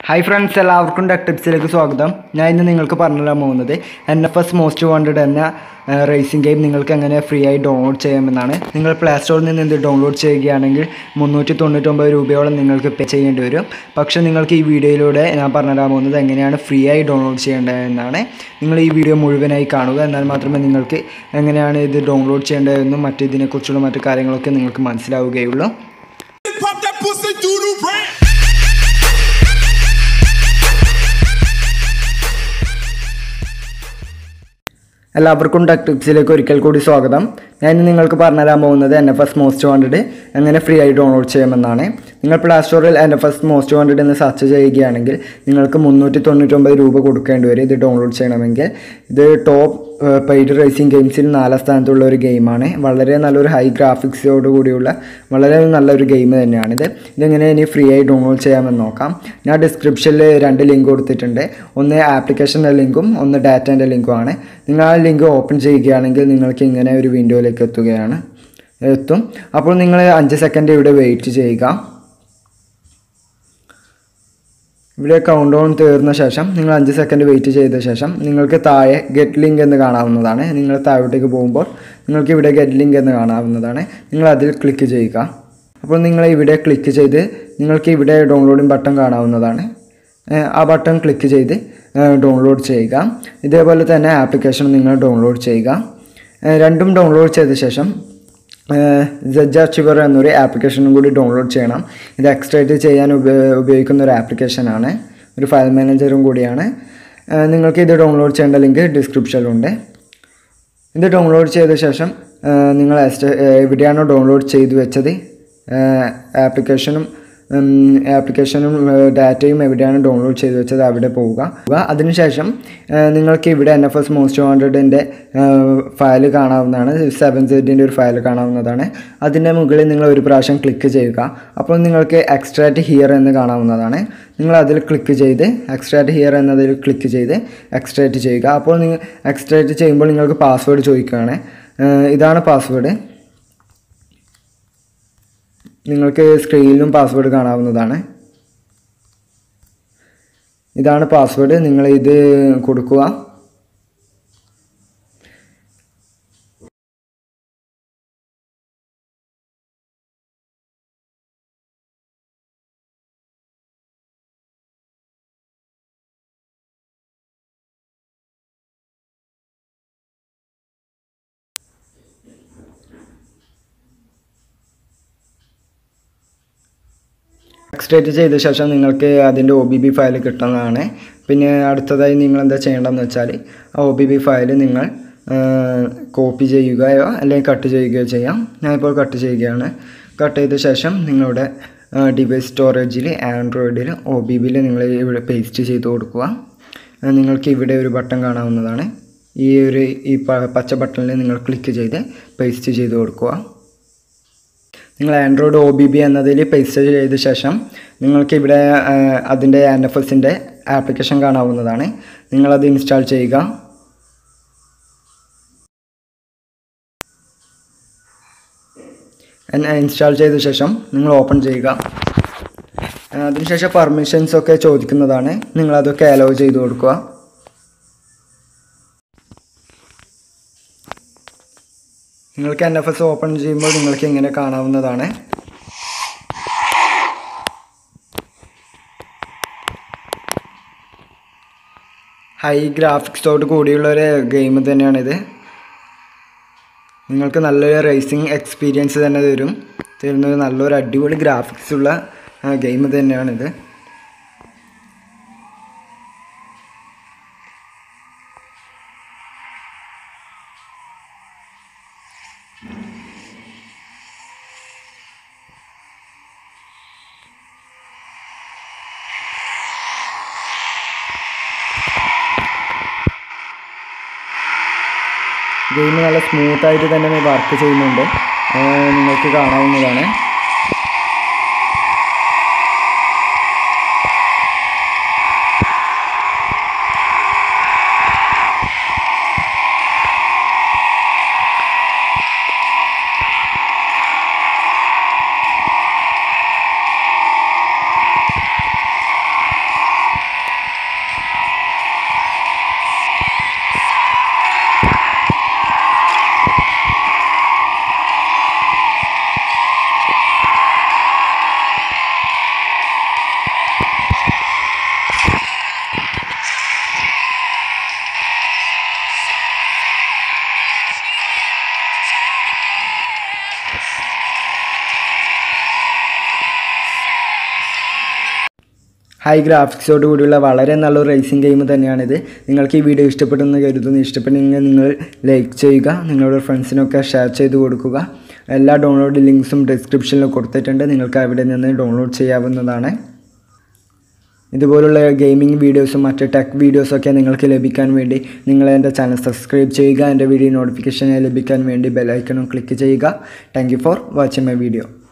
Hi friends എല്ലാവർക്കും tech ടിപ്സിലേക്ക് സ്വാഗതം ഞാൻ ഇന്ന് നിങ്ങൾക്ക് പറഞ്ഞു തരാൻ പോകുന്നത് N F S most wanted എന്ന റേസിംഗ് ഗെയിം നിങ്ങൾക്ക് എങ്ങനെ ഫ്രീ ആയി ഡൗൺലോഡ് ചെയ്യാമെന്നാണ് നിങ്ങൾ പ്ലേ സ്റ്റോറിൽ നിന്ന് ഇത് ഡൗൺലോഡ് ചെയ്യുകയാണെങ്കിൽ മുന്നൂറ്റി തൊണ്ണൂറ്റൊമ്പത് രൂപയോളം നിങ്ങൾക്ക് പേ ചെയ്യേണ്ടി വരും പക്ഷേ നിങ്ങൾക്ക് ഈ വീഡിയോയിലൂടെ ഞാൻ പറഞ്ഞു തരാൻ പോകുന്നത് എങ്ങനെയാണ് ഫ്രീ ആയി ഡൗൺലോഡ് ചെയ്യേണ്ടതെന്നാണ് നിങ്ങൾ ഈ വീഡിയോ മുഴുവനായി കാണുക എന്നാൽ മാത്രമേ നിങ്ങൾക്ക് എങ്ങനെയാണ് ഇത് ഡൗൺലോഡ് ചെയ്യേണ്ടതെന്നും മറ്റു ഇതിനെക്കുറിച്ചുള്ള മറ്റു കാര്യങ്ങളൊക്കെ നിങ്ങൾക്ക് മനസ്സിലാവുകയുള്ളൂ Pop that pussy through the rain. എല്ലാവർക്കും ടെക് ടിപ്സിലേക്ക് ഒരിക്കൽ കൂടി സ്വാഗതം ഞാൻ ഇന്ന് നിങ്ങൾക്ക് പറഞ്ഞുതരാൻ പോകുന്നത് N F S most wanted എങ്ങനെ ഫ്രീ ആയി ഡൗൺലോഡ് ചെയ്യാമെന്നാണ് നിങ്ങൾ പ്ലേ സ്റ്റോറിൽ N F S most wanted എന്ന് സെർച്ച് ചെയ്യുകയാണെങ്കിൽ നിങ്ങൾക്ക് മുന്നൂറ്റി തൊണ്ണൂറ്റൊമ്പത് രൂപ കൊടുക്കേണ്ടി വരും ഇത് ഡൗൺലോഡ് ചെയ്യണമെങ്കിൽ ഇത് ടോപ്പ് പെയ്ഡ് റേസിംഗ് ഗെയിംസിൽ നാലാം സ്ഥാനത്തുള്ള ഒരു ഗെയിമാണ് വളരെ നല്ലൊരു ഹൈ ഗ്രാഫിക്സോട് കൂടിയുള്ള വളരെ നല്ലൊരു ഗെയിം തന്നെയാണിത് ഇതെങ്ങനെ ഇനി ഫ്രീ ആയി ഡൗൺലോഡ് ചെയ്യാമെന്ന് നോക്കാം ഞാൻ ഡിസ്ക്രിപ്ഷനിൽ രണ്ട് ലിങ്ക് കൊടുത്തിട്ടുണ്ട് ഒന്ന് ആപ്ലിക്കേഷൻ്റെ ലിങ്കും ഒന്ന് ഡാറ്റേൻ്റെ ലിങ്കും ആണ് നിങ്ങൾ ആ ലിങ്ക് ഓപ്പൺ ചെയ്യുകയാണെങ്കിൽ നിങ്ങൾക്ക് ഇങ്ങനെ ഒരു വിൻഡോയിലേക്ക് എത്തുകയാണ് എത്തും അപ്പോൾ നിങ്ങൾ അഞ്ച് സെക്കൻഡ് ഇവിടെ വെയിറ്റ് ചെയ്യുക ഇവിടെ കൗണ്ട് ഡൗൺ തീർന്ന ശേഷം നിങ്ങൾ അഞ്ച് സെക്കൻഡ് വെയിറ്റ് ചെയ്ത ശേഷം നിങ്ങൾക്ക് താഴെ ഗെറ്റ് ലിങ്ക് എന്ന് കാണാവുന്നതാണ് നിങ്ങൾ താഴോട്ടേക്ക് പോകുമ്പോൾ നിങ്ങൾക്ക് ഇവിടെ ഗെറ്റ് ലിങ്ക് എന്ന് കാണാവുന്നതാണ് നിങ്ങൾ അതിൽ ക്ലിക്ക് ചെയ്യുക അപ്പോൾ നിങ്ങൾ ഇവിടെ ക്ലിക്ക് ചെയ്ത് നിങ്ങൾക്ക് ഇവിടെ ഡൗൺലോഡിംഗ് ബട്ടൺ കാണാവുന്നതാണ് ഏഹ് ആ ബട്ടൺ ക്ലിക്ക് ചെയ്ത് ഡൗൺലോഡ് ചെയ്യുക ഇതേപോലെ തന്നെ ആപ്ലിക്കേഷൻ നിങ്ങൾ ഡൗൺലോഡ് ചെയ്യുക ഏഹ് രണ്ടും ഡൗൺലോഡ് ചെയ്ത ശേഷം ജഡ്ജ് അച്ചീവർ എന്നൊരു ആപ്ലിക്കേഷനും കൂടി ഡൗൺലോഡ് ചെയ്യണം ഇത് എക്സ്ട്രാക്റ്റ് ചെയ്യാൻ ഉപ- ഉപയോഗിക്കുന്ന ഒരു ആപ്ലിക്കേഷനാണ് ഒരു ഫയൽ മാനേജറും കൂടിയാണ് ഏഹ് നിങ്ങൾക്ക് ഇത് ഡൗൺലോഡ് ചെയ്യേണ്ട ലിങ്ക് ഡിസ്ക്രിപ്ഷനിലുണ്ട് ഇത് ഡൗൺലോഡ് ചെയ്ത ശേഷം ഏഹ് നിങ്ങൾ എസ്റ്റ- ഏഹ് എവിടെയാണോ ഡൗൺലോഡ് ചെയ്ത് വെച്ചത് ഏഹ് ആപ്ലിക്കേഷനും ഉം, ആപ്ലിക്കേഷനും ഏഹ് ഡാറ്റയും എവിടെയാണ് ഡൗൺലോഡ് ചെയ്ത് വെച്ചത് അവിടെ പോവുക പോവുക. അതിനുശേഷം ഏഹ് നിങ്ങൾക്ക് ഇവിടെ എൻ എഫ് എസ് മോസ്റ്റ് വാണ്ടഡിൻ്റെ ഫയൽ കാണാവുന്നതാണ് സെവൻ സെഡിൻ്റെ ഒരു ഫയൽ കാണാവുന്നതാണ് അതിൻ്റെ മുകളിൽ നിങ്ങൾ ഒരു പ്രാവശ്യം ക്ലിക്ക് ചെയ്യുക അപ്പോൾ നിങ്ങൾക്ക് എക്സ്ട്രാക്റ്റ് ഹിയർ എന്ന് കാണാവുന്നതാണ് നിങ്ങൾ അതിൽ ക്ലിക്ക് ചെയ്ത് എക്സ്ട്രാക്റ്റ് ഹിയർ എന്നതിൽ ക്ലിക്ക് ചെയ്ത് എക്സ്ട്രാക്റ്റ് ചെയ്യുക അപ്പോൾ നിങ്ങൾ എക്സ്ട്രാക്റ്റ് ചെയ്യുമ്പോൾ നിങ്ങൾക്ക് പാസ്വേഡ് ചോദിക്കുകയാണ് ഏഹ് ഇതാണ് പാസ്വേഡ് നിങ്ങൾക്ക് സ്ക്രീനിലും പാസ്വേഡ് കാണാവുന്നതാണ് ഇതാണ് പാസ്വേഡ് നിങ്ങൾ ഇത് കൊടുക്കുക എക്സ്ട്രേറ്റ് ചെയ്ത ശേഷം നിങ്ങൾക്ക് അതിൻ്റെ ഒ ബി ബി ഫയൽ കിട്ടുന്നതാണ് പിന്നെ അടുത്തതായി നിങ്ങൾ എന്താ ചെയ്യേണ്ടതെന്ന് വെച്ചാൽ ആ ഒ ബി ബി ഫയൽ നിങ്ങൾ കോപ്പി ചെയ്യുകയോ അല്ലെങ്കിൽ കട്ട് ചെയ്യുകയോ ചെയ്യാം ഞാനിപ്പോൾ കട്ട് ചെയ്യുകയാണ് കട്ട് ചെയ്ത ശേഷം നിങ്ങളുടെ ഡിവൈസ് സ്റ്റോറേജിൽ ആൻഡ്രോയിഡിൽ ഒ ബി ബിയിൽ നിങ്ങൾ ഇവിടെ പേസ്റ്റ് ചെയ്ത് കൊടുക്കുക ആ, നിങ്ങൾക്ക് ഇവിടെ ഒരു ബട്ടൺ കാണാവുന്നതാണ് ഈ ഒരു ഈ പ- പച്ച ബട്ടണിൽ നിങ്ങൾ ക്ലിക്ക് ചെയ്ത് പേസ്റ്റ് ചെയ്ത് കൊടുക്കുക നിങ്ങൾ ആൻഡ്രോയിഡ് ഒ ബി ബി എന്നതിൽ പേസ്റ്റ് ചെയ്ത ശേഷം നിങ്ങൾക്ക് ഇവിടെ ആ, അതിൻ്റെ എൻ എഫ് എസിൻ്റെ ആപ്ലിക്കേഷൻ കാണാവുന്നതാണ് നിങ്ങളത് ഇൻസ്റ്റാൾ ചെയ്യുക ഇൻസ്റ്റാൾ ചെയ്ത ശേഷം നിങ്ങൾ ഓപ്പൺ ചെയ്യുക ആ, അതിനുശേഷം പെർമിഷൻസ് ഒക്കെ ചോദിക്കുന്നതാണ് നിങ്ങളതൊക്കെ അലോ ചെയ്ത് കൊടുക്കുക നിങ്ങൾക്ക് എൻ എഫ് എസ് ഓപ്പൺ ചെയ്യുമ്പോൾ നിങ്ങൾക്ക് ഇങ്ങനെ കാണാവുന്നതാണ് ഹൈ ഗ്രാഫിക്സോട് കൂടിയുള്ള ഒരു ഗെയിം തന്നെയാണിത് നിങ്ങൾക്ക് നല്ലൊരു റേസിംഗ് എക്സ്പീരിയൻസ് തന്നെ തരും തരുന്നൊരു നല്ലൊരു അടിപൊളി ഗ്രാഫിക്സ് ഉള്ള ഗെയിം തന്നെയാണിത് ഗെയിം നല്ല സ്മൂത്തായിട്ട് തന്നെ വർക്ക് ചെയ്യുന്നുണ്ട് ആ, നിങ്ങൾക്ക് കാണാവുന്നതാണ് ഹൈ ഗ്രാഫിക്സോട് കൂടിയുള്ള വളരെ നല്ലൊരു റേസിംഗ് ഗെയിം തന്നെയാണിത് നിങ്ങൾക്ക് ഈ വീഡിയോ ഇഷ്ടപ്പെടുന്ന കരുതുന്നു ഇഷ്ടപ്പെട്ടെങ്കിൽ നിങ്ങൾ ലൈക്ക് ചെയ്യുക നിങ്ങളുടെ ഫ്രണ്ട്സിനൊക്കെ ഷെയർ ചെയ്ത് കൊടുക്കുക എല്ലാ ഡൗൺലോഡ് ലിങ്ക്സും ഡിസ്ക്രിപ്ഷനിൽ കൊടുത്തിട്ടുണ്ട് നിങ്ങൾക്ക് അവിടെ നിന്ന് ഡൗൺലോഡ് ചെയ്യാവുന്നതാണ് ഇതുപോലുള്ള ഗെയിമിംഗ് വീഡിയോസും മറ്റ് ടെക് വീഡിയോസൊക്കെ നിങ്ങൾക്ക് ലഭിക്കാൻ വേണ്ടി നിങ്ങൾ എൻ്റെ ചാനൽ സബ്സ്ക്രൈബ് ചെയ്യുക എൻ്റെ വീഡിയോ നോട്ടിഫിക്കേഷൻ ലഭിക്കാൻ വേണ്ടി ബെലൈക്കണും ക്ലിക്ക് ചെയ്യുക thank you for watching my video